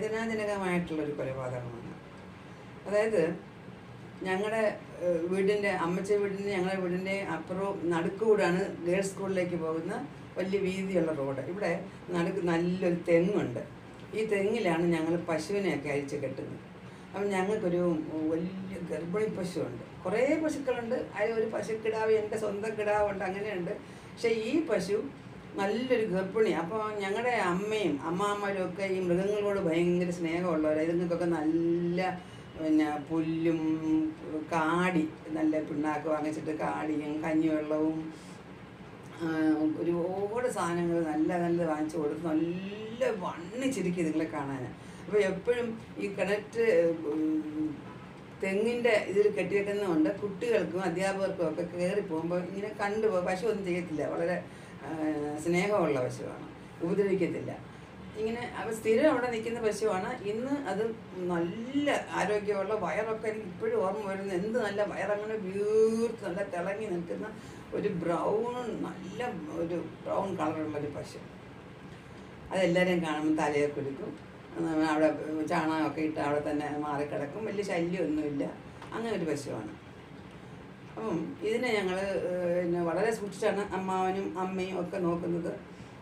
വേദനാജനകമായിട്ടുള്ളൊരു കൊലപാതകമാണ് അതായത് ഞങ്ങളുടെ വീടിൻ്റെ അമ്മച്ച വീടിൻ്റെ ഞങ്ങളുടെ വീടിൻ്റെ അപ്പുറവും നടുക്കുകൂടാണ് ഗേൾസ് സ്കൂളിലേക്ക് പോകുന്ന വലിയ വീതിയുള്ള റോഡ് ഇവിടെ നടുക്ക് നല്ലൊരു തെങ്ങുണ്ട് ഈ തെങ്ങിലാണ് ഞങ്ങൾ പശുവിനെയൊക്കെ അഴിച്ച് കെട്ടുന്നത് അപ്പം ഞങ്ങൾക്കൊരു വലിയ ഗർഭിണി പശുവുണ്ട് കുറേ പശുക്കളുണ്ട് അതിൽ ഒരു പശുക്കിടാവ് എൻ്റെ സ്വന്തം കിടാവുണ്ട് അങ്ങനെയുണ്ട് പക്ഷേ ഈ പശു നല്ലൊരു ഗർഭിണി അപ്പോൾ ഞങ്ങളുടെ അമ്മയും അമ്മാമ്മരും ഒക്കെ ഈ മൃഗങ്ങളോട് ഭയങ്കര സ്നേഹമുള്ളവരാണ് ഇതുങ്ങൾക്കൊക്കെ നല്ല പിന്നെ പുല്ലും കാടി നല്ല പിണ്ണാക്ക് വാങ്ങിച്ചിട്ട് കാടിയും കഞ്ഞിവെള്ളവും ആ, ഒരുപാട് സാധനങ്ങൾ നല്ല നല്ല വാങ്ങിച്ചു കൊടുത്ത് നല്ല വണ്ണിച്ചിരിക്കും ഇതുങ്ങളെ കാണാൻ അപ്പോൾ എപ്പോഴും ഈ കിണറ്റ് ഉം, തെങ്ങിൻ്റെ ഇതിൽ കെട്ടിയേക്കുന്നതുകൊണ്ട് കുട്ടികൾക്കും അധ്യാപകർക്കും ഒക്കെ കയറി പോകുമ്പോൾ ഇങ്ങനെ കണ്ടു പോ- പശു ഒന്നും ചെയ്യത്തില്ല വളരെ ആ, സ്നേഹമുള്ള പശുവാണ് ഉപദ്രവിക്കത്തില്ല ഇങ്ങനെ അപ്പോൾ സ്ഥിരം അവിടെ നിൽക്കുന്ന പശുവാണ് ഇന്ന് അത് നല്ല ആരോഗ്യമുള്ള വയറൊക്കെ എനിക്ക് ഇപ്പോഴും ഓർമ്മ വരുന്നത് എന്ത് നല്ല വയറങ്ങനെ വീർത്ത് നല്ല തിളങ്ങി നിൽക്കുന്ന ഒരു ബ്രൗൺ നല്ല ഒരു ബ്രൗൺ കളറുള്ള ഒരു പശു അതെല്ലാവരെയും കാണുമ്പോൾ തലയെ കുലുക്കും ഉം, അവിടെ ചാണകമൊക്കെ ഇട്ട് അവിടെ തന്നെ മാറിക്കിടക്കും വലിയ ശല്യമൊന്നുമില്ല അങ്ങനെ ഒരു പശുവാണ് അപ്പം ഇതിനെ ഞങ്ങൾ പിന്നെ വളരെ സൂക്ഷിച്ചാണ് അമ്മാവനും അമ്മയും ഒക്കെ നോക്കുന്നത്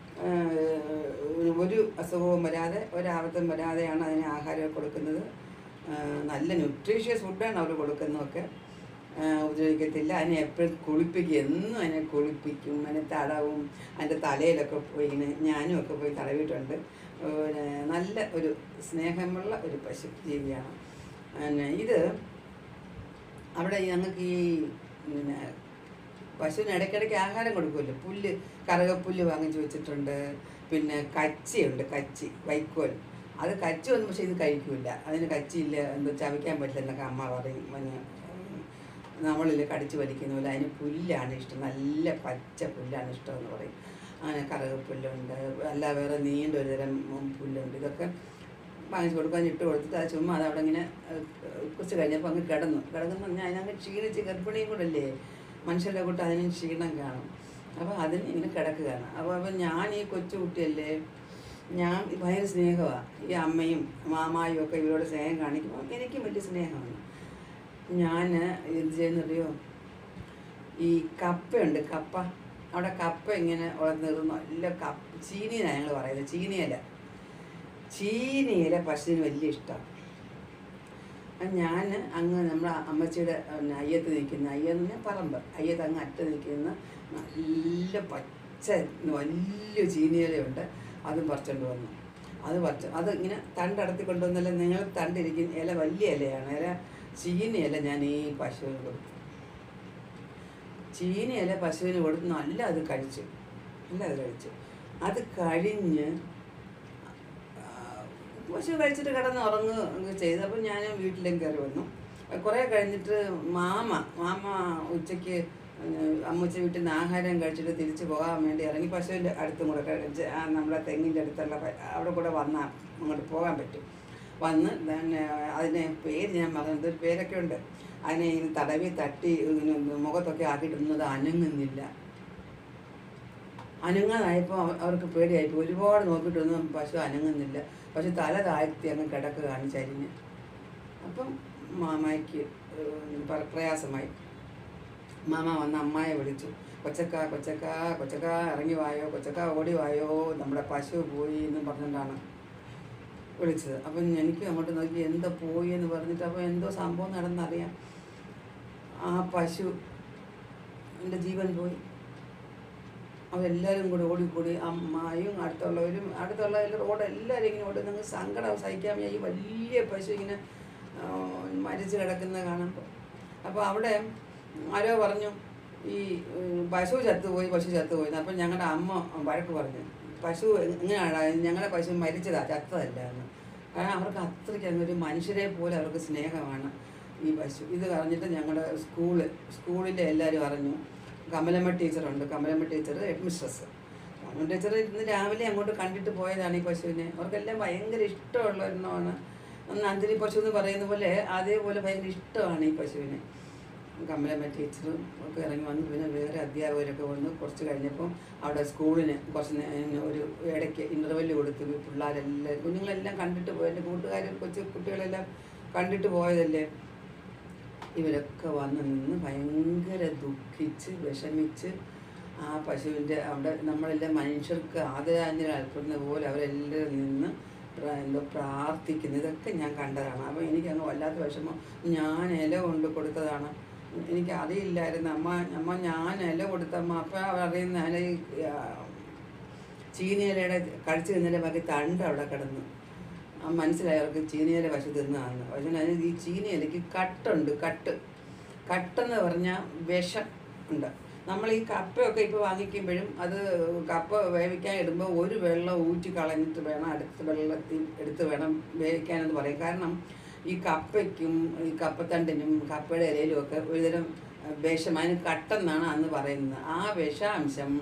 ഏഹ് ഒരു അസുഖവും വരാതെ ഒരാപത്തും വരാതെയാണ് അതിന് ആഹാരം കൊടുക്കുന്നത് ഏഹ് നല്ല ന്യൂട്രീഷ്യസ് ഫുഡാണ് അവർ കൊടുക്കുന്നതൊക്കെ ഏഹ് ഉപദ്രവിക്കത്തില്ല അതിനെ എപ്പോഴും കുളിപ്പിക്കും എന്നും അതിനെ കുളിപ്പിക്കും അതിനെ തടവും അതിൻ്റെ തലയിലൊക്കെ പോയി ഇങ്ങനെ ഞാനും ഒക്കെ പോയി തടവിയിട്ടുണ്ട് പിന്നെ നല്ല ഒരു സ്നേഹമുള്ള ഒരു പശു ജീവിയാണ് പിന്നെ ഇത് അവിടെ ഞങ്ങൾക്ക് ഈ പിന്നെ പശുവിന് ഇടയ്ക്കിടയ്ക്ക് ആഹാരം കൊടുക്കുമല്ലോ പുല്ല് കറുകപ്പുല്ല് വാങ്ങിച്ച് വെച്ചിട്ടുണ്ട് പിന്നെ കച്ചിയുണ്ട് കച്ചി വൈക്കോൽ അത് കച്ചി ഒന്നും പക്ഷേ ഇത് കഴിക്കൂല അതിന് കച്ചിയില്ല എന്തോ ചവയ്ക്കാൻ പറ്റില്ല എന്നൊക്കെ അമ്മ പറയും പിന്നെ ഉം, നമ്മളിൽ കടിച്ച് വലിക്കുന്ന പോലെ അതിന് പുല്ലാണ് ഇഷ്ടം നല്ല പച്ച പുല്ലാണ് ഇഷ്ടം എന്ന് പറയും അങ്ങനെ കറുകപ്പുല്ലുണ്ട് അല്ല വേറെ നീണ്ട ഒരു തരം ഉം, പുല്ലുണ്ട് ഇതൊക്കെ വാങ്ങിച്ചു കൊടുക്കാൻ ഇട്ട് കൊടുത്തിട്ട് അത് ചുമ്മാ അത് അവിടെ ഇങ്ങനെ ഏഹ്, കുറച്ച് കഴിഞ്ഞപ്പോൾ അങ്ങ് കിടന്നു കിടന്നു പറഞ്ഞാൽ അതിനങ്ങ് ക്ഷീണിച്ച് ഗർഭിണിയും കൂടെ അല്ലേ മനുഷ്യരുടെ കൂട്ട് അതിന് ക്ഷീണം കാണും അപ്പോൾ അതിന് ഇങ്ങനെ കിടക്കുകയാണ് അപ്പോൾ അപ്പം ഞാൻ ഈ കൊച്ചു കുട്ടിയല്ലേ ഞാൻ ഭയങ്കര സ്നേഹമാണ് ഈ അമ്മയും മാമായും ഒക്കെ ഇവരോട് സ്നേഹം കാണിക്കുമ്പോൾ എനിക്കും വലിയ സ്നേഹമാണ് ഞാൻ എന്ത് ചെയ്യുന്നറിയോ ഈ കപ്പയുണ്ട് കപ്പ അവിടെ കപ്പ ഇങ്ങനെ വളർന്നിരുന്നു നല്ല കപ്പ ചീനിയാണ് ഞങ്ങൾ പറയുന്നത് ചീനിയില ചീനിയില പശുവിന് വലിയ ഇഷ്ടമാണ് ഞാൻ അങ്ങ് നമ്മുടെ അമ്മച്ചിയുടെ പിന്നെ അയ്യത്ത് നിൽക്കുന്ന അയ്യെന്ന് പറഞ്ഞാൽ പറമ്പ് അയ്യത്ത് അങ്ങ് അറ്റ നിൽക്കുന്ന നല്ല പച്ച വലിയ ചീനിയിലയുണ്ട് അതും പറിച്ചുകൊണ്ട് വന്നു അത് പറിച്ച് അത് ഇങ്ങനെ തണ്ടടത്തി കൊണ്ടുവന്നല്ല നിങ്ങൾ തണ്ടിരിക്കുന്ന ഇല വലിയ ഇലയാണ് ഇല ചീനി ഇല ഞാൻ ഈ പശുവിന് കൊടുത്തു ചീനി ഇല പശുവിന് കൊടുത്ത് നല്ല അത് കഴിച്ചു നല്ല അത് കഴിച്ചു അത് കഴിഞ്ഞ് ആ, പശു കഴിച്ചിട്ട് കിടന്ന് ഉറങ്ങുക ചെയ്തു അപ്പോൾ ഞാൻ വീട്ടിലേക്ക് കയറി വന്നു കുറേ കഴിഞ്ഞിട്ട് മാമ മാമ ഉച്ചയ്ക്ക് അമ്മച്ച വീട്ടിൽ നിന്ന് ആഹാരം കഴിച്ചിട്ട് തിരിച്ചു പോകാൻ വേണ്ടി ഇറങ്ങി പശുവിൻ്റെ അടുത്തും കൂടെ കഴിച്ച് ആ നമ്മുടെ തെങ്ങിൻ്റെ അടുത്തുള്ള പ- അവിടെ കൂടെ വന്നാൽ അങ്ങോട്ട് പോകാൻ പറ്റും വന്ന് തന്നെ അതിനെ പേര് ഞാൻ പറഞ്ഞത് ഒരു പേരൊക്കെ ഉണ്ട് അതിനെ ഇങ്ങനെ തടവി തട്ടി ഇങ്ങനെ മുഖത്തൊക്കെ ആക്കിയിട്ടൊന്നും അനങ്ങുന്നില്ല അനങ്ങാതായപ്പോൾ അവ- അവർക്ക് പേടിയായിപ്പോൾ ഒരുപാട് നോക്കിയിട്ടൊന്നും പശു അനങ്ങുന്നില്ല പക്ഷെ തല താഴ്ത്തി അങ്ങ് കിടക്കുകയാണ് ചരിഞ്ഞ് അപ്പം മാമയ്ക്ക് ഏഹ് പ്ര- പ്രയാസമായി മാമ വന്ന് അമ്മായി വിളിച്ചു കൊച്ചക്ക കൊച്ചക്ക കൊച്ചക്ക ഇറങ്ങി വായോ കൊച്ചക്ക ഓടി വായോ നമ്മുടെ പശു പോയി എന്ന് പറഞ്ഞിട്ടാണ് വിളിച്ചത് അപ്പം എനിക്ക് അങ്ങോട്ട് നോക്കി എന്താ പോയി എന്ന് പറഞ്ഞിട്ട് അപ്പോൾ എന്തോ സംഭവം നടന്നറിയാം ആ പശു എൻ്റെ ജീവൻ പോയി അവരെല്ലാവരും കൂടെ ഓടിക്കൂടി അമ്മായും അടുത്തുള്ളവരും അടുത്തുള്ള റോഡ് എല്ലാവരും ഇങ്ങനെ ഓടി നിങ്ങൾക്ക് സങ്കടം സഹിക്കാൻ വയ്യ ഈ വലിയ പശു ഇങ്ങനെ ആ, മരിച്ച് കിടക്കുന്ന കാണുമ്പോൾ അപ്പോൾ അവിടെ ആരോ പറഞ്ഞു ഈ ഉം, പശു ചത്തുപോയി പശു ചത്തുപോയി എന്ന്. അപ്പം ഞങ്ങളുടെ അമ്മ വഴക്ക് പറഞ്ഞു പശു എങ്ങനെയാണ് ഞങ്ങളുടെ പശു മരിച്ചതാ ചത്തതല്ല എന്ന് കാരണം അവർക്ക് അത്രയ്ക്ക് അങ്ങ് ഒരു മനുഷ്യരെ പോലെ അവർക്ക് സ്നേഹമാണ് ഈ പശു ഇത് പറഞ്ഞിട്ട് ഞങ്ങളുടെ സ്കൂള് സ്കൂളിലെ എല്ലാവരും അറിഞ്ഞു കമലമ്മ ടീച്ചറുണ്ട് Kamalamma teacher headmistress Kamalamma teacher ഇന്ന് രാവിലെ അങ്ങോട്ട് കണ്ടിട്ട് പോയതാണ് ഈ പശുവിനെ അവർക്കെല്ലാം ഭയങ്കര ഇഷ്ടമുള്ള ഒരെണ്ണമാണ് നന്ദിനി പശു എന്ന് പറയുന്ന പോലെ അതേപോലെ ഭയങ്കര ഇഷ്ടമാണ് ഈ പശുവിനെ കമലമ്മ ടീച്ചറും ഒക്കെ ഇറങ്ങി വന്നു പിന്നെ വേറെ അധ്യാപകരൊക്കെ വന്ന് കുറച്ച് കഴിഞ്ഞപ്പോൾ അവിടെ സ്കൂളിന് കുറച്ച് നേ- ഒരു ഇടയ്ക്ക് ഇൻ്റർവെല്ല് കൊടുത്തു ഈ പിള്ളേരെല്ലാം കുഞ്ഞുങ്ങളെല്ലാം കണ്ടിട്ട് പോയി എൻ്റെ കൂട്ടുകാർ കൊച്ചു കുട്ടികളെല്ലാം കണ്ടിട്ട് പോയതല്ലേ ഇവരൊക്കെ വന്ന് നിന്ന് ഭയങ്കര ദുഃഖിച്ച് വിഷമിച്ച് ആ പശുവിൻ്റെ അവിടെ നമ്മളെല്ലാം മനുഷ്യർക്ക് ആദരാഞ്ജലി അർപ്പിക്കുന്ന പോലെ അവരെല്ലാവരും നിന്ന് പ്ര- എന്തോ പ്രാർത്ഥിക്കുന്നു ഇതൊക്കെ ഞാൻ കണ്ടതാണ് അപ്പോൾ എനിക്കങ്ങ് വല്ലാത്ത വിഷമം ഞാൻ ഇല കൊണ്ട് കൊടുത്തതാണ് എനിക്ക് അറിയില്ലായിരുന്നു അമ്മ അമ്മ ഞാൻ ഇല കൊടുത്തമ്മ അപ്പം അവർ അറിയുന്ന ഇല ഈ, ആ, ചീനിയിലയുടെ കഴിച്ചു തിന്നതിൻ്റെ ബാക്കി തണ്ട് അവിടെ കിടന്നു ആ മനസ്സിലായി അവർക്ക് ചീനിയില പശു തിന്നതാണെന്ന് പക്ഷേ അതിന് ഈ ചീനിയിലയ്ക്ക് കട്ടുണ്ട് കട്ട് കട്ടെന്ന് പറഞ്ഞാൽ വിഷം ഉണ്ട് നമ്മൾ ഈ കപ്പയൊക്കെ ഇപ്പോൾ വാങ്ങിക്കുമ്പോഴും അത് കപ്പ വേവിക്കാൻ ഇടുമ്പോൾ ഒരു വെള്ളം ഊറ്റി കളഞ്ഞിട്ട് വേണം അടുത്ത വെള്ളത്തിൽ എടുത്ത് വേണം വേവിക്കാനെന്ന് പറയും കാരണം ഈ കപ്പയ്ക്കും ഈ കപ്പത്തണ്ടിനും കപ്പയുടെ ഇലയിലും ഒക്കെ ഒരുതരം വിഷം അതിന് കട്ടെന്നാണ് അന്ന് പറയുന്നത് ആ വിഷാംശം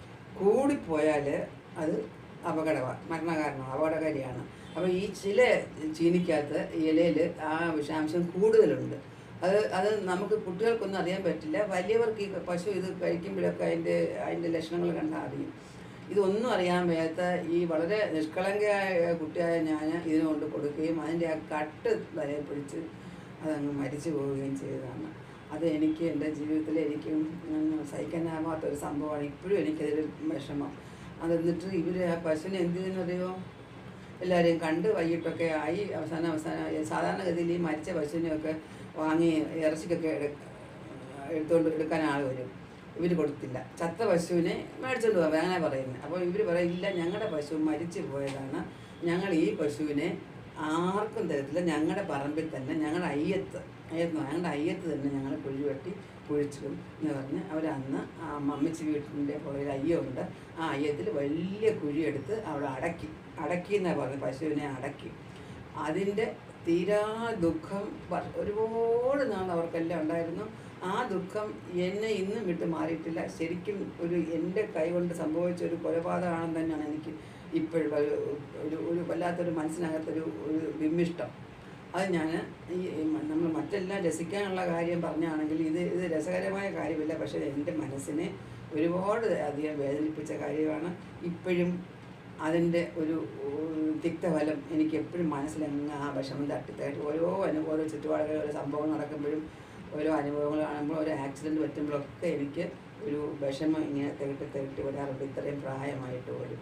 കൂടിപ്പോയാൽ അത് അപകടമാണ് മരണകാരണം അപകടകാരിയാണ് അപ്പോൾ ഈ ചില ചീനിക്കകത്ത് ഇലയിൽ ആ വിഷാംശം കൂടുതലുണ്ട് അത് അത് നമുക്ക് കുട്ടികൾക്കൊന്നും അറിയാൻ പറ്റില്ല വലിയവർക്ക് ഈ പശു ഇത് കഴിക്കുമ്പോഴൊക്കെ അതിൻ്റെ അതിൻ്റെ ലക്ഷണങ്ങൾ കണ്ടാൽ അറിയും ഇതൊന്നും അറിയാൻ വയ്യാത്ത ഈ വളരെ നിഷ്കളങ്കയായ കുട്ടിയായ ഞാൻ ഇതിന് കൊണ്ട് കൊടുക്കുകയും അതിൻ്റെ ആ കട്ട് വരെ പിടിച്ച് അതങ്ങ് മരിച്ചു പോവുകയും ചെയ്തതാണ് അത് എനിക്ക് എൻ്റെ ജീവിതത്തിൽ എനിക്കും ഉം, സഹിക്കാനാവാത്ത ഒരു സംഭവമാണ് ഇപ്പോഴും എനിക്കതൊരു വിഷമം അത് എന്നിട്ട് ഇവർ ആ പശുവിനെ എന്ത് ചെയ്യുന്നറിയോ എല്ലാവരെയും കണ്ട് വൈകിട്ടൊക്കെ ആയി അവസാനം അവസാനം സാധാരണഗതിയിൽ ഈ മരിച്ച പശുവിനെയൊക്കെ വാങ്ങി ഇറച്ചിക്കൊക്കെ എടു എടുത്തുകൊണ്ട് എടുക്കാൻ ആൾ വരും ഇവർ കൊടുത്തില്ല ചത്ത പശുവിനെ മേടിച്ചുകൊണ്ട് പോകാം അങ്ങനെ പറയുന്നത് അപ്പോൾ ഇവർ പറയും ഇല്ല ഞങ്ങളുടെ പശു മരിച്ചു പോയതാണ് ഞങ്ങൾ ഈ പശുവിനെ ആർക്കും തരത്തില്ല ഞങ്ങളുടെ പറമ്പിൽ തന്നെ ഞങ്ങളുടെ അയ്യത്ത് അയ്യത്ത് ഞങ്ങളുടെ അയ്യത്ത് തന്നെ ഞങ്ങൾ കുഴി വെട്ടി കുഴിച്ചിടും എന്ന് പറഞ്ഞ് അവരന്ന് ആ മമ്മിച്ചി വീട്ടിൻ്റെ പുറകിൽ അയ്യമുണ്ട് ആ അയ്യത്തിൽ വലിയ കുഴിയെടുത്ത് അവിടെ അടക്കി അടക്കി എന്നാണ് പറഞ്ഞത് പശുവിനെ അടക്കി അതിൻ്റെ തീരാ ദുഃഖം വ- ഒരുപാട് നാൾ അവർക്കെല്ലാം ഉണ്ടായിരുന്നു ആ ദുഃഖം എന്നെ ഇന്നും വിട്ട് മാറിയിട്ടില്ല ശരിക്കും ഒരു എൻ്റെ കൈകൊണ്ട് സംഭവിച്ച ഒരു കൊലപാതകമാണെന്ന് തന്നെയാണ് എനിക്ക് ഇപ്പോഴുള്ള ഒരു ഒരു ഒരു വല്ലാത്തൊരു മനസ്സിനകത്തൊരു ഒരു വിമ്മിഷ്ടം അത് ഞാൻ ഈ നമ്മൾ മറ്റെല്ലാം രസിക്കാനുള്ള കാര്യം പറഞ്ഞാണെങ്കിൽ ഇത് ഇത് രസകരമായ കാര്യമില്ല പക്ഷേ എൻ്റെ മനസ്സിനെ ഒരുപാട് അധികം വേദനിപ്പിച്ച കാര്യമാണ് ഇപ്പോഴും അതിൻ്റെ ഒരു ഒരു തിക്തഫലം എനിക്ക് എപ്പോഴും മനസ്സിലങ്ങ് ആ വിഷമം തട്ടിത്തട്ടി ഓരോ അനുഭവം ഓരോ ചുറ്റുപാടുകൾ ഓരോ സംഭവം നടക്കുമ്പോഴും ഓരോ അനുഭവങ്ങൾ കാണുമ്പോൾ ഓരോ ആക്സിഡൻറ്റ് പറ്റുമ്പോഴൊക്കെ എനിക്ക് ഒരു വിഷമം ഇങ്ങനെ തികട്ടി തികട്ടി വരാറുണ്ട് ഇത്രയും പ്രായമായിട്ട് പോലും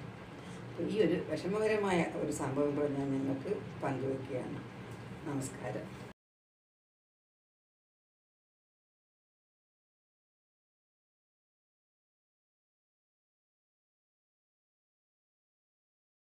അപ്പോൾ ഈ ഒരു വിഷമകരമായ ഒരു സംഭവം കൂടെ ഞാൻ നിങ്ങൾക്ക് പങ്കുവെക്കുകയാണ് നമസ്കാരം